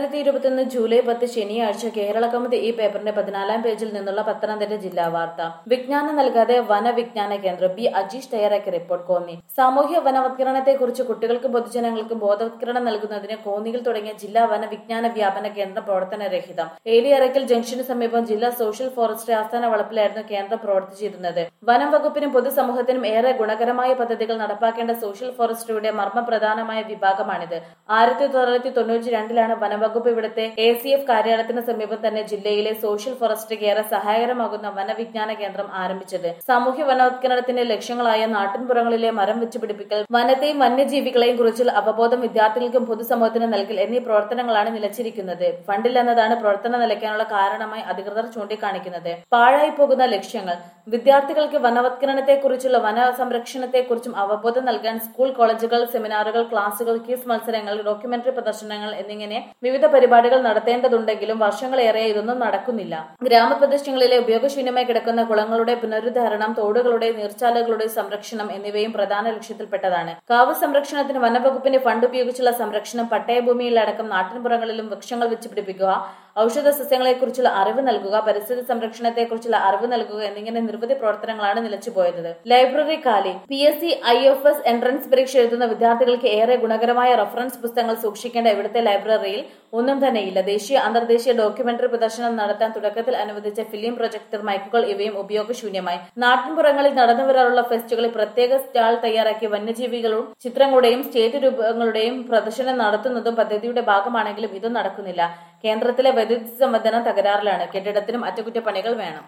രണ്ടായിരത്തി ഇരുപത്തിയൊന്ന് ജൂലൈ പത്ത് ശനിയാഴ്ച കേരള കൗമുദി ഈ പേപ്പറിന്റെ പതിനാലാം പേജിൽ നിന്നുള്ള പത്തനംതിട്ട ജില്ലാ വാർത്ത വിജ്ഞാനം നൽകാതെ വനവിജ്ഞാന കേന്ദ്രം ബി അജീഷ് തയ്യാറാക്കിയ റിപ്പോർട്ട് കോന്നി സാമൂഹ്യ വനവത്കരണത്തെക്കുറിച്ച് കുട്ടികൾക്കും പൊതുജനങ്ങൾക്കും ബോധവത്കരണം നൽകുന്നതിന് കോന്നിയിൽ തുടങ്ങിയ ജില്ലാ വനവിജ്ഞാന വ്യാപന കേന്ദ്രം പ്രവർത്തനരഹിതം ഏലിയറയ്ക്കൽ ജംഗ്ഷന് സമീപം ജില്ലാ സോഷ്യൽ ഫോറസ്ട്രി ആസ്ഥാന വളപ്പിലായിരുന്നു കേന്ദ്രം പ്രവർത്തിച്ചിരുന്നത് വനം വകുപ്പിനും പൊതുസമൂഹത്തിനും ഏറെ ഗുണകരമായ പദ്ധതികൾ നടപ്പാക്കേണ്ട സോഷ്യൽ ഫോറസ്ട്രിയുടെ മർമ്മപ്രധാനമായ വിഭാഗമാണിത് ആയിരത്തി തൊള്ളായിരത്തി തൊണ്ണൂറ്റി രണ്ടിലാണ് വനവകുപ്പ് ഇവിടുത്തെ എ സി എഫ് കാര്യാലയത്തിന് സമീപം തന്നെ ജില്ലയിലെ സോഷ്യൽ ഫോറസ്ട്രിക്ക് ഏറെ സഹായകരമാകുന്ന വനവിജ്ഞാന കേന്ദ്രം ആരംഭിച്ചത് സാമൂഹ്യ വനവത്കരണത്തിന്റെ ലക്ഷ്യങ്ങളായ നാട്ടിൻപുറങ്ങളിലെ മരം വെച്ച് പിടിപ്പിക്കൽ വനത്തെയും വന്യജീവികളെയും കുറിച്ചുള്ള അവബോധം വിദ്യാർത്ഥികൾക്കും പൊതുസമൂഹത്തിനും നൽകൽ എന്നീ പ്രവർത്തനങ്ങളാണ് നിലച്ചിരിക്കുന്നത് ഫണ്ടില്ലെന്നതാണ് പ്രവർത്തനം നിലയ്ക്കാനുള്ള കാരണമായി അധികൃതർ ചൂണ്ടിക്കാണിക്കുന്നത് പാഴായി പോകുന്ന ലക്ഷ്യങ്ങൾ വിദ്യാർത്ഥികൾക്ക് വനവത്കരണത്തെക്കുറിച്ചുള്ള വന സംരക്ഷണത്തെക്കുറിച്ചും അവബോധം നൽകാൻ സ്കൂൾ കോളേജുകൾ സെമിനാറുകൾ ക്ലാസുകൾ ക്യൂസ് മത്സരങ്ങൾ ഡോക്യുമെന്ററി പ്രദർശനങ്ങൾ എന്നിങ്ങനെ വിവിധ പരിപാടികൾ നടത്തേണ്ടതുണ്ടെങ്കിലും വർഷങ്ങളേറെ ഇതൊന്നും നടക്കുന്നില്ല ഗ്രാമപ്രദേശങ്ങളിലെ ഉപയോഗശൂന്യമായി കിടക്കുന്ന കുളങ്ങളുടെ പുനരുദ്ധാരണം തോടുകളുടെ നീർച്ചാലുകളുടെ സംരക്ഷണം എന്നിവയും പ്രധാന ലക്ഷ്യത്തിൽപ്പെട്ടതാണ് കാവ് സംരക്ഷണത്തിന് വനവകുപ്പിന്റെ ഫണ്ട് ഉപയോഗിച്ചുള്ള സംരക്ഷണം പട്ടയഭൂമിയിലടക്കം നാട്ടിൻപുറങ്ങളിലും വൃക്ഷങ്ങൾ വെച്ച് പിടിപ്പിക്കുക ഔഷധ സസ്യങ്ങളെക്കുറിച്ചുള്ള അറിവ് നൽകുക പരിസ്ഥിതി സംരക്ഷണത്തെക്കുറിച്ചുള്ള അറിവ് നൽകുക എന്നിങ്ങനെ നിരവധി പ്രവർത്തനങ്ങളാണ് നിലച്ചുപോയത് ലൈബ്രറി കാലി P S C I F S entrance പരീക്ഷ എഴുതുന്ന വിദ്യാർത്ഥികൾക്ക് ഏറെ ഗുണകരമായ റഫറൻസ് പുസ്തകങ്ങൾ സൂക്ഷിക്കേണ്ട ഇവിടുത്തെ ലൈബ്രറിയിൽ ഒന്നും തന്നെയില്ല ദേശീയ അന്തർദേശീയ ഡോക്യുമെന്ററി പ്രദർശനം നടത്താൻ തുടക്കത്തിൽ അനുവദിച്ച ഫിലിം പ്രൊജക്ടർ മൈക്കുകൾ ഇവയും ഉപയോഗശൂന്യമായി നാട്ടിൻപുറങ്ങളിൽ നടന്നു വരാറുള്ള ഫെസ്റ്റുകളിൽ പ്രത്യേക സ്റ്റാൾ തയ്യാറാക്കി വന്യജീവികളും ചിത്രങ്ങളുടെയും സ്റ്റേറ്റ് രൂപങ്ങളുടെയും പ്രദർശനം നടത്തുന്നതും പദ്ധതിയുടെ ഭാഗമാണെങ്കിലും ഇതും നടക്കുന്നില്ല കേന്ദ്രത്തിലെ വൈദ്യുതി സംവിധാനം തകരാറിലാണ് കെട്ടിടത്തിനും അറ്റകുറ്റപ്പണികൾ വേണം